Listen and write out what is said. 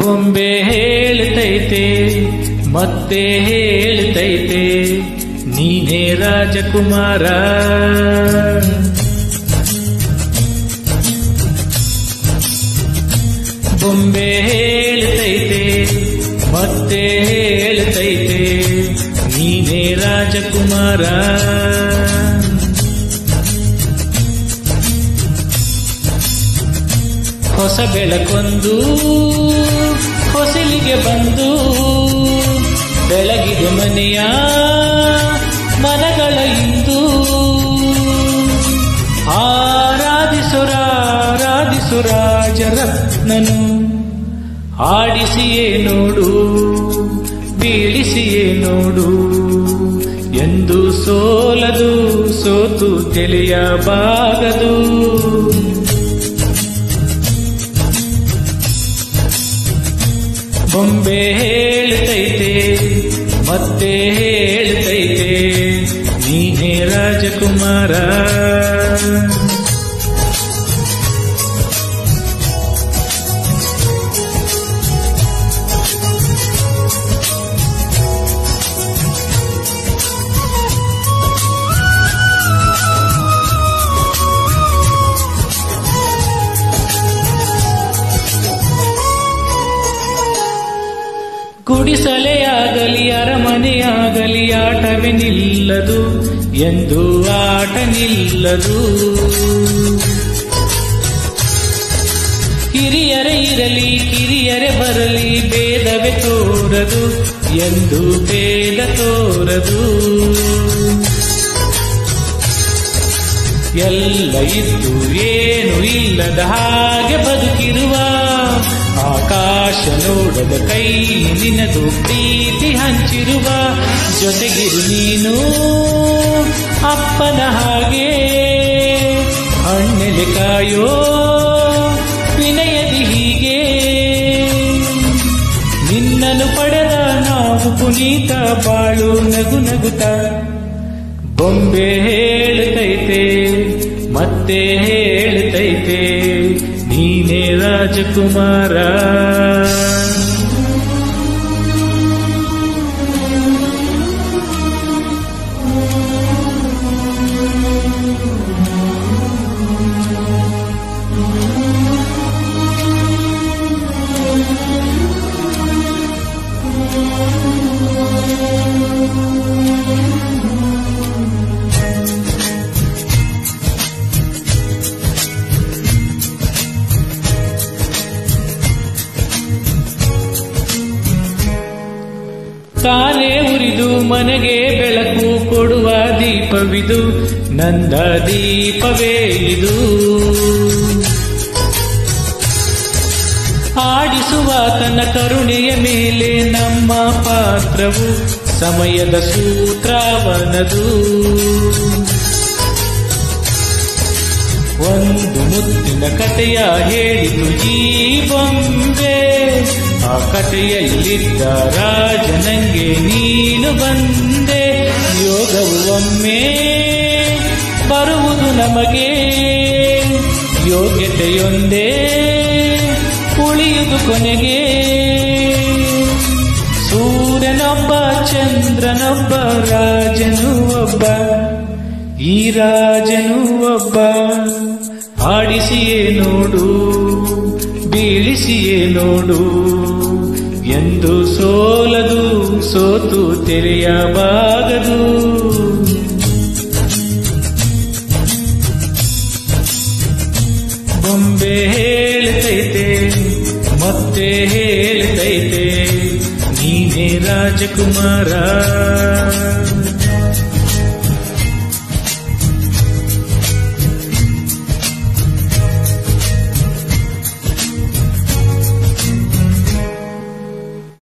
ಬೊಂಬೆ ಹೇಳ್ತೈತೆ ಮತ್ತೆ ಹೇಳ್ತೈತೆ ನೀನೇ ರಾಜಕುಮಾರ ಬೊಂಬೆ ಹೇಳ್ತೈತೆ ಮತ್ತೆ ಹೇಳ್ತೈತೆ ನೀನೇ ರಾಜಕುಮಾರ ಹೊಸ ಬೆಳಕೊಂದು ಹೊಸಲಿಗೆ ಬಂದು ಬೆಳಗಿದೆ ಮನೆಯ ಮನಗಳ ಇಂದು ಆರಾಧಿಸುರಾಜರತ್ನನು ಆಡಿಸಿಯೇ ನೋಡು ಬೀಳಿಸಿಯೇ ನೋಡು ಎಂದು ಸೋಲದು ಸೋತು ತಿಳಿಯಬಾಗದು ಬೊಂಬೆ ಹೇಳ್ತೈತೆ ಮತ್ತೆ ಹೇಳ್ತೈತೆ ನೀನೇ ರಾಜಕುಮಾರ ಗುಡಿಸಲೆಯಾಗಲಿ ಅರಮನೆಯಾಗಲಿ ಆಟವೇ ನಿಲ್ಲದು ಎಂದು ಆಟ ನಿಲ್ಲದು ಹಿರಿಯರೇ ಇರಲಿ ಕಿರಿಯರೇ ಬರಲಿ ಭೇದವೇ ತೋರದು ಎಂದು ಭೇದ ತೋರದು ಎಲ್ಲ ಇದ್ದು ಏನು ಇಲ್ಲದ ಹಾಗೆ ಬದುಕಿರುವ ಆಕಾಶ ನೋಡದ ಕೈ ನಿನದು ಪ್ರೀತಿ ಹಂಚಿರುವ ಜೊತೆಗಿರು ನೀನು ಅಪ್ಪನ ಹಾಗೆ ಹಣ್ಣೆಲೆ ಕಾಯೋ ವಿನಯದಿ ಹೀಗೆ ನಿನ್ನನ್ನು ಪಡೆದ ನಾವು ಪುನೀತ ಬಾಳು ನಗು ನಗುತ್ತ ಬೊಂಬೆ ಹೇಳ್ತೈತೆ ಮತ್ತೆ ಹೇಳ್ತೈತೆ ನೀನೇ ರಾಜಕುಮಾರ ತಾನೇ ಉರಿದು ಮನೆಗೆ ಬೆಳಕು ಕೊಡುವ ದೀಪವಿದು ನಂದ ದೀಪವೇ ಇದು ಆಡಿಸುವ ತನ್ನ ಕರುಣೆಯ ಮೇಲೆ ನಮ್ಮ ಪಾತ್ರವು ಸಮಯದ ಸೂತ್ರವನದು ಒಂದು ಮುತ್ತಿನ ಕಥೆಯ ಹೇಳಿತು ಈ ಬೊಂಬೆ ಆ ಕಥೆಯಲ್ಲಿದ್ದ ರಾಜನಂಗೆ ನೀನು ಬಂದೆ ಯೋಗವು ಒಮ್ಮೆ ಬರುವುದು ನಮಗೆ ಯೋಗ್ಯತೆಯೊಂದೇ ಉಳಿಯುವುದು ಕೊನೆಗೆ ಸೂರ್ಯನೊಬ್ಬ ಚಂದ್ರನೊಬ್ಬ ರಾಜನು ಒಬ್ಬ ಈ ರಾಜನು ಒಬ್ಬ ಆಡಿಸಿಯೇ ನೋಡು ಬೀಳಿಸಿಯೇ ನೋಡು ಎಂದು ಸೋಲದು ಸೋತು ತೆರೆಯಬಾಗದು ಬೊಂಬೆ ಹೇಳ್ತೈತೆ ಮತ್ತೆ ಹೇಳ್ತೈತೆ ನೀನೇ ರಾಜಕುಮಾರ